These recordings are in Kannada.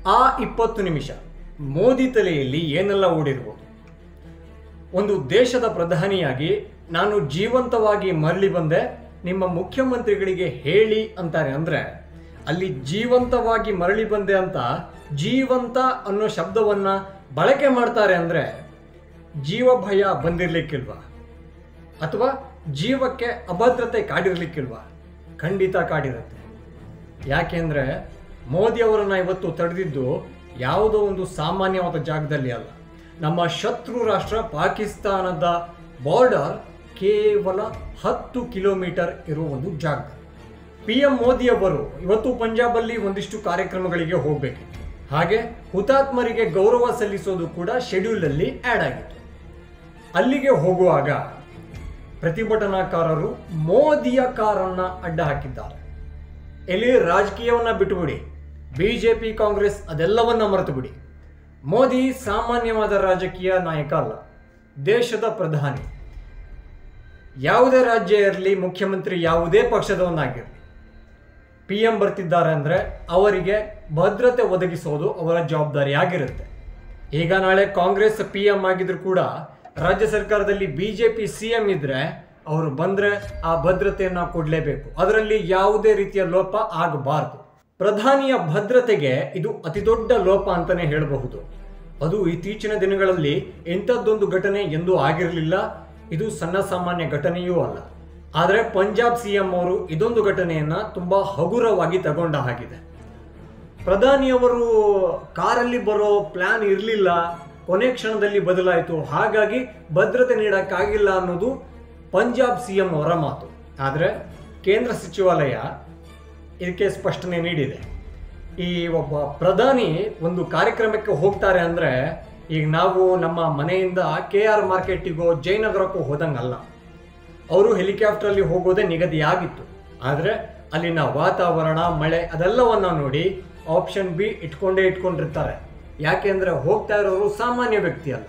ಆ ಇಪ್ಪತ್ತು ನಿಮಿಷ ಮೋದಿ ತಲೆಯಲ್ಲಿ ಏನೆಲ್ಲ ಓಡಿರ್ಬೋದು ಒಂದು ದೇಶದ ಪ್ರಧಾನಿಯಾಗಿ ನಾನು ಜೀವಂತವಾಗಿ ಮರಳಿ ಬಂದೆ ನಿಮ್ಮ ಮುಖ್ಯಮಂತ್ರಿಗಳಿಗೆ ಹೇಳಿ ಅಂತಾರೆ ಅಂದ್ರೆ ಅಲ್ಲಿ ಜೀವಂತವಾಗಿ ಮರಳಿ ಬಂದೆ ಅಂತ ಜೀವಂತ ಅನ್ನೋ ಶಬ್ದವನ್ನ ಬಳಕೆ ಮಾಡ್ತಾರೆ ಅಂದ್ರೆ ಜೀವ ಭಯ ಬಂದಿರ್ಲಿಕ್ಕಿಲ್ವಾ ಅಥವಾ ಜೀವಕ್ಕೆ ಅಭದ್ರತೆ ಕಾಡಿರ್ಲಿಕ್ಕಿಲ್ವಾ ಖಂಡಿತ ಕಾಡಿರುತ್ತೆ ಯಾಕೆಂದ್ರೆ ಮೋದಿ ಅವರನ್ನ ಇವತ್ತು ತಡೆದಿದ್ದು ಯಾವುದೋ ಒಂದು ಸಾಮಾನ್ಯವಾದ ಜಾಗದಲ್ಲಿ ಅಲ್ಲ ನಮ್ಮ ಶತ್ರು ರಾಷ್ಟ್ರ ಪಾಕಿಸ್ತಾನದ ಬಾರ್ಡರ್ ಕೇವಲ ಹತ್ತು ಕಿಲೋಮೀಟರ್ ಇರುವ ಒಂದು ಜಾಗ ಪಿ ಎಂ ಮೋದಿ ಅವರು ಇವತ್ತು ಪಂಜಾಬಲ್ಲಿ ಒಂದಿಷ್ಟು ಕಾರ್ಯಕ್ರಮಗಳಿಗೆ ಹೋಗಬೇಕಿತ್ತು ಹಾಗೆ ಹುತಾತ್ಮರಿಗೆ ಗೌರವ ಸಲ್ಲಿಸೋದು ಕೂಡ ಶೆಡ್ಯೂಲ್ ಅಲ್ಲಿ ಆಡ್ ಆಗಿತ್ತು ಅಲ್ಲಿಗೆ ಹೋಗುವಾಗ ಪ್ರತಿಭಟನಾಕಾರರು ಮೋದಿಯ ಕಾರನ್ನ ಅಡ್ಡ ಹಾಕಿದ್ದಾರೆ ಇಲ್ಲಿ ರಾಜಕೀಯವನ್ನ ಬಿಟ್ಟುಬಿಡಿ ಬಿಜೆಪಿ ಕಾಂಗ್ರೆಸ್ ಅದೆಲ್ಲವನ್ನ ಮರೆತು ಬಿಡಿ ಮೋದಿ ಸಾಮಾನ್ಯವಾದ ರಾಜಕೀಯ ನಾಯಕ ಅಲ್ಲ ದೇಶದ ಪ್ರಧಾನಿ ಯಾವುದೇ ರಾಜ್ಯ ಇರಲಿ ಮುಖ್ಯಮಂತ್ರಿ ಯಾವುದೇ ಪಕ್ಷದವನ್ನಾಗಿರಲಿ ಪಿ ಎಂ ಬರ್ತಿದ್ದಾರೆ ಅಂದರೆ ಅವರಿಗೆ ಭದ್ರತೆ ಒದಗಿಸೋದು ಅವರ ಜವಾಬ್ದಾರಿ ಆಗಿರುತ್ತೆ ಈಗ ನಾಳೆ ಕಾಂಗ್ರೆಸ್ ಪಿ ಎಂ ಆಗಿದ್ರು ಕೂಡ ರಾಜ್ಯ ಸರ್ಕಾರದಲ್ಲಿ ಬಿಜೆಪಿ ಸಿ ಎಂ ಇದ್ರೆ ಅವರು ಬಂದ್ರೆ ಆ ಭದ್ರತೆಯನ್ನ ಕೊಡಲೇಬೇಕು ಅದರಲ್ಲಿ ಯಾವುದೇ ರೀತಿಯ ಲೋಪ ಆಗಬಾರದು ಪ್ರಧಾನಿಯ ಭದ್ರತೆಗೆ ಇದು ಅತಿ ದೊಡ್ಡ ಲೋಪ ಅಂತಾನೆ ಹೇಳಬಹುದು ಅದು ಇತ್ತೀಚಿನ ದಿನಗಳಲ್ಲಿ ಇಂಥದ್ದೊಂದು ಘಟನೆ ಎಂದೂ ಆಗಿರಲಿಲ್ಲ ಇದು ಸಣ್ಣ ಸಾಮಾನ್ಯ ಘಟನೆಯೂ ಅಲ್ಲ ಆದರೆ ಪಂಜಾಬ್ ಸಿ ಎಂ ಅವರು ಇದೊಂದು ಘಟನೆಯನ್ನ ತುಂಬಾ ಹಗುರವಾಗಿ ತಗೊಂಡ ಹಾಗಿದೆ ಪ್ರಧಾನಿಯವರು ಕಾರಲ್ಲಿ ಬರೋ ಪ್ಲಾನ್ ಇರಲಿಲ್ಲ ಕೊನೆ ಕ್ಷಣದಲ್ಲಿ ಬದಲಾಯಿತು ಹಾಗಾಗಿ ಭದ್ರತೆ ನೀಡಕ್ಕಾಗಿಲ್ಲ ಅನ್ನೋದು ಪಂಜಾಬ್ ಸಿ ಎಂ ಅವರ ಮಾತು ಆದರೆ ಕೇಂದ್ರ ಸಚಿವಾಲಯ ಇದಕ್ಕೆ ಸ್ಪಷ್ಟನೆ ನೀಡಿದೆ ಈ ಒಬ್ಬ ಪ್ರಧಾನಿ ಒಂದು ಕಾರ್ಯಕ್ರಮಕ್ಕೆ ಹೋಗ್ತಾರೆ ಅಂದ್ರೆ ಈಗ ನಾವು ನಮ್ಮ ಮನೆಯಿಂದ ಕೆ ಆರ್ ಮಾರ್ಕೆಟಿಗೋ ಜಯನಗರಕ್ಕೋ ಹೋದಂಗಲ್ಲ ಅವರು ಹೆಲಿಕಾಪ್ಟರಲ್ಲಿ ಹೋಗೋದೇ ನಿಗದಿಯಾಗಿತ್ತು ಆದರೆ ಅಲ್ಲಿನ ವಾತಾವರಣ ಮಳೆ ಅದೆಲ್ಲವನ್ನ ನೋಡಿ ಆಪ್ಷನ್ ಬಿ ಇಟ್ಕೊಂಡೇ ಇಟ್ಕೊಂಡಿರ್ತಾರೆ ಯಾಕೆಂದ್ರೆ ಹೋಗ್ತಾ ಇರೋರು ಸಾಮಾನ್ಯ ವ್ಯಕ್ತಿ ಅಲ್ಲ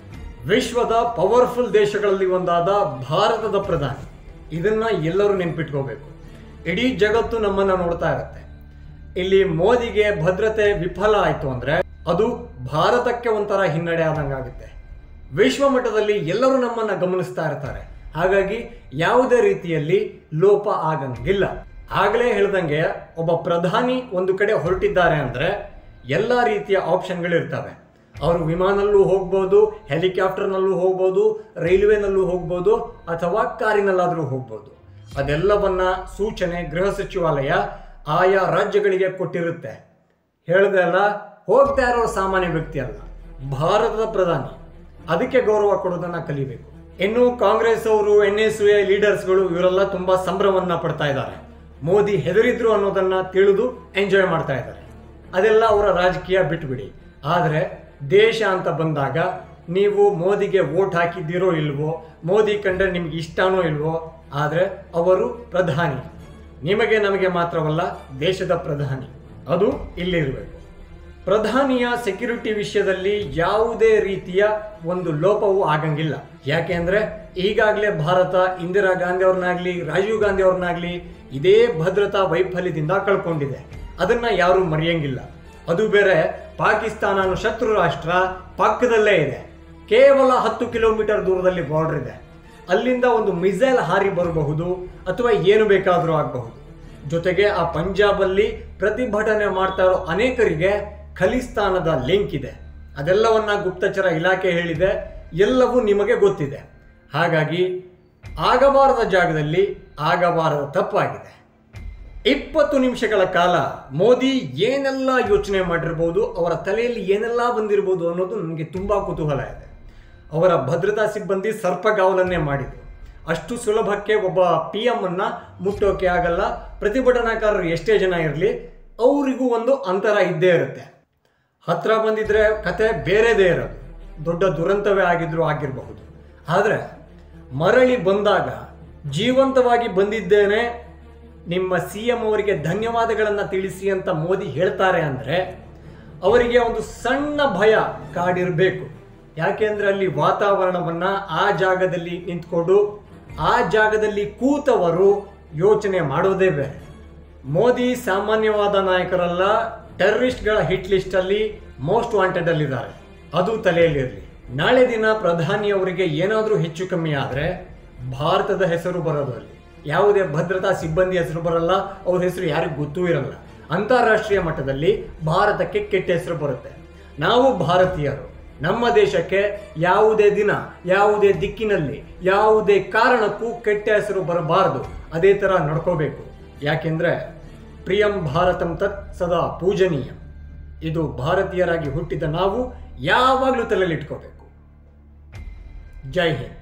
ವಿಶ್ವದ ಪವರ್ಫುಲ್ ದೇಶಗಳಲ್ಲಿ ಒಂದಾದ ಭಾರತದ ಪ್ರಧಾನಿ ಇದನ್ನ ಎಲ್ಲರೂ ನೆನ್ಪಿಟ್ಕೋಬೇಕು ಇಡೀ ಜಗತ್ತು ನಮ್ಮನ್ನ ನೋಡ್ತಾ ಇರುತ್ತೆ ಇಲ್ಲಿ ಮೋದಿಗೆ ಭದ್ರತೆ ವಿಫಲ ಆಯ್ತು ಅಂದ್ರೆ ಅದು ಭಾರತಕ್ಕೆ ಒಂಥರ ಹಿನ್ನಡೆ ಆದಂಗಾಗುತ್ತೆ ವಿಶ್ವ ಮಟ್ಟದಲ್ಲಿ ಎಲ್ಲರೂ ನಮ್ಮನ್ನ ಗಮನಿಸ್ತಾ ಇರ್ತಾರೆ ಹಾಗಾಗಿ ಯಾವುದೇ ರೀತಿಯಲ್ಲಿ ಲೋಪ ಆಗಂಗಿಲ್ಲ ಆಗಲೇ ಹೇಳ್ದಂಗೆ ಒಬ್ಬ ಪ್ರಧಾನಿ ಒಂದು ಕಡೆ ಹೊರಟಿದ್ದಾರೆ ಅಂದ್ರೆ ಎಲ್ಲ ರೀತಿಯ ಆಪ್ಷನ್ಗಳಿರ್ತವೆ ಅವರು ವಿಮಾನಲ್ಲೂ ಹೋಗ್ಬೋದು ಹೆಲಿಕಾಪ್ಟರ್ನಲ್ಲೂ ಹೋಗ್ಬೋದು ರೈಲ್ವೆನಲ್ಲೂ ಹೋಗ್ಬೋದು ಅಥವಾ ಕಾರಿನಲ್ಲಾದರೂ ಹೋಗ್ಬೋದು ಅದೆಲ್ಲವನ್ನ ಸೂಚನೆ ಗೃಹ ಸಚಿವಾಲಯ ಆಯಾ ರಾಜ್ಯಗಳಿಗೆ ಕೊಟ್ಟಿರುತ್ತೆ ಹೇಳ್ದೆ ಅಲ್ಲ ಹೋಗ್ತಾ ಇರೋ ಸಾಮಾನ್ಯ ವ್ಯಕ್ತಿ ಅಲ್ಲ ಭಾರತದ ಪ್ರಧಾನಿ ಅದಕ್ಕೆ ಗೌರವ ಕೊಡೋದನ್ನ ಕಲಿಬೇಕು ಇನ್ನು ಕಾಂಗ್ರೆಸ್ ಅವರು ಎನ್ ಎಸ್ ಎ ಲೀಡರ್ಸ್ಗಳು ಇವರೆಲ್ಲ ತುಂಬಾ ಸಂಭ್ರಮವನ್ನ ಪಡ್ತಾ ಇದ್ದಾರೆ ಮೋದಿ ಹೆದರಿದ್ರು ಅನ್ನೋದನ್ನ ತಿಳಿದು ಎಂಜಾಯ್ ಮಾಡ್ತಾ ಇದ್ದಾರೆ ಅದೆಲ್ಲ ಅವರ ರಾಜಕೀಯ ಬಿಟ್ಬಿಡಿ ಆದರೆ ದೇಶ ಅಂತ ಬಂದಾಗ ನೀವು ಮೋದಿಗೆ ವೋಟ್ ಹಾಕಿದ್ದೀರೋ ಇಲ್ವೋ ಮೋದಿ ಕಂಡ್ರೆ ನಿಮ್ಗೆ ಇಷ್ಟನೋ ಇಲ್ವೋ ಆದರೆ ಅವರು ಪ್ರಧಾನಿ ನಿಮಗೆ ನಮಗೆ ಮಾತ್ರವಲ್ಲ ದೇಶದ ಪ್ರಧಾನಿ ಅದು ಇಲ್ಲಿರಬೇಕು ಪ್ರಧಾನಿಯ ಸೆಕ್ಯೂರಿಟಿ ವಿಷಯದಲ್ಲಿ ಯಾವುದೇ ರೀತಿಯ ಒಂದು ಲೋಪವು ಆಗಂಗಿಲ್ಲ ಯಾಕೆಂದ್ರೆ ಈಗಾಗಲೇ ಭಾರತ ಇಂದಿರಾ ಗಾಂಧಿ ಅವ್ರನ್ನಾಗ್ಲಿ ರಾಜೀವ್ ಗಾಂಧಿ ಅವ್ರನ್ನಾಗ್ಲಿ ಇದೇ ಭದ್ರತಾ ವೈಫಲ್ಯದಿಂದ ಕಳ್ಕೊಂಡಿದೆ ಅದನ್ನ ಯಾರು ಮರೆಯಂಗಿಲ್ಲ ಅದು ಬೇರೆ ಪಾಕಿಸ್ತಾನ ಅನ್ನೋ ಶತ್ರು ರಾಷ್ಟ್ರ ಪಕ್ಕದಲ್ಲೇ ಇದೆ ಕೇವಲ ಹತ್ತು ಕಿಲೋಮೀಟರ್ ದೂರದಲ್ಲಿ ಬಾರ್ಡರ್ ಇದೆ ಅಲ್ಲಿಂದ ಒಂದು ಮಿಸೈಲ್ ಹಾರಿ ಬರಬಹುದು ಅಥವಾ ಏನು ಬೇಕಾದರೂ ಆಗಬಹುದು ಜೊತೆಗೆ ಆ ಪಂಜಾಬಲ್ಲಿ ಪ್ರತಿಭಟನೆ ಮಾಡ್ತಾ ಇರೋ ಅನೇಕರಿಗೆ ಖಲಿಸ್ತಾನದ ಲಿಂಕ್ ಇದೆ ಅದೆಲ್ಲವನ್ನ ಗುಪ್ತಚರ ಇಲಾಖೆ ಹೇಳಿದೆ ಎಲ್ಲವೂ ನಿಮಗೆ ಗೊತ್ತಿದೆ ಹಾಗಾಗಿ ಆಗಬಾರದ ಜಾಗದಲ್ಲಿ ಆಗಬಾರದ ತಪ್ಪಾಗಿದೆ ಇಪ್ಪತ್ತು ನಿಮಿಷಗಳ ಕಾಲ ಮೋದಿ ಏನೆಲ್ಲ ಯೋಚನೆ ಮಾಡಿರ್ಬೋದು ಅವರ ತಲೆಯಲ್ಲಿ ಏನೆಲ್ಲ ಬಂದಿರ್ಬೋದು ಅನ್ನೋದು ನನಗೆ ತುಂಬಾ ಕುತೂಹಲ ಇದೆ ಅವರ ಭದ್ರತಾ ಸಿಬ್ಬಂದಿ ಸರ್ಪಗಾವಲನ್ನೇ ಮಾಡಿದ್ರು ಅಷ್ಟು ಸುಲಭಕ್ಕೆ ಒಬ್ಬ ಪಿ ಎಂ ಅನ್ನ ಮುಟ್ಟೋಕೆ ಆಗಲ್ಲ ಪ್ರತಿಭಟನಾಕಾರರು ಎಷ್ಟೇ ಜನ ಇರಲಿ ಅವರಿಗೂ ಒಂದು ಅಂತರ ಇದ್ದೇ ಇರುತ್ತೆ ಹತ್ರ ಬಂದಿದ್ರೆ ಕತೆ ಬೇರೆದೇ ಇರೋದು ದೊಡ್ಡ ದುರಂತವೇ ಆಗಿದ್ರು ಆಗಿರಬಹುದು ಆದರೆ ಮರಳಿ ಬಂದಾಗ ಜೀವಂತವಾಗಿ ಬಂದಿದ್ದೇನೆ ನಿಮ್ಮ ಸಿ ಎಂ ಅವರಿಗೆ ಧನ್ಯವಾದಗಳನ್ನು ತಿಳಿಸಿ ಅಂತ ಮೋದಿ ಹೇಳ್ತಾರೆ ಅಂದರೆ ಅವರಿಗೆ ಒಂದು ಸಣ್ಣ ಭಯ ಕಾಡಿರಬೇಕು ಯಾಕೆಂದ್ರೆ ಅಲ್ಲಿ ವಾತಾವರಣವನ್ನ ಆ ಜಾಗದಲ್ಲಿ ನಿಂತ್ಕೊಂಡು ಆ ಜಾಗದಲ್ಲಿ ಕೂತವರು ಯೋಚನೆ ಮಾಡೋದೇ ಬೇರೆ ಮೋದಿ ಸಾಮಾನ್ಯವಾದ ನಾಯಕರಲ್ಲ ಟೆರರಿಸ್ಟ್ಗಳ ಹಿಟ್ ಲಿಸ್ಟ್ ಅಲ್ಲಿ ಮೋಸ್ಟ್ ವಾಂಟೆಡ್ ಅಲ್ಲಿದ್ದಾರೆ ಅದು ತಲೆಯಲ್ಲಿರಲಿ ನಾಳೆ ದಿನ ಪ್ರಧಾನಿಯವರಿಗೆ ಏನಾದರೂ ಹೆಚ್ಚು ಕಮ್ಮಿ ಆದರೆ ಭಾರತದ ಹೆಸರು ಬರೋದು ಅಲ್ಲಿ ಯಾವುದೇ ಭದ್ರತಾ ಸಿಬ್ಬಂದಿ ಹೆಸರು ಬರಲ್ಲ ಅವ್ರ ಹೆಸರು ಯಾರಿಗೂ ಗೊತ್ತೂ ಇರಲ್ಲ ಅಂತಾರಾಷ್ಟ್ರೀಯ ಮಟ್ಟದಲ್ಲಿ ಭಾರತಕ್ಕೆ ಕೆಟ್ಟ ಹೆಸರು ಬರುತ್ತೆ ನಾವು ಭಾರತೀಯರು ನಮ್ಮ ದೇಶಕ್ಕೆ ಯಾವುದೇ ದಿನ ಯಾವುದೇ ದಿಕ್ಕಿನಲ್ಲಿ ಯಾವುದೇ ಕಾರಣಕ್ಕೂ ಕೆಟ್ಟ ಹೆಸರು ಬರಬಾರದು ಅದೇ ಥರ ನಡ್ಕೋಬೇಕು ಯಾಕೆಂದ್ರೆ ಪ್ರಿಯಂ ಭಾರತಂ ತತ್ ಸದಾ ಪೂಜನೀಯ ಇದು ಭಾರತೀಯರಾಗಿ ಹುಟ್ಟಿದ ನಾವು ಯಾವಾಗಲೂ ತಲೆಯಲ್ಲಿಟ್ಕೋಬೇಕು ಜೈ ಹಿಂದ್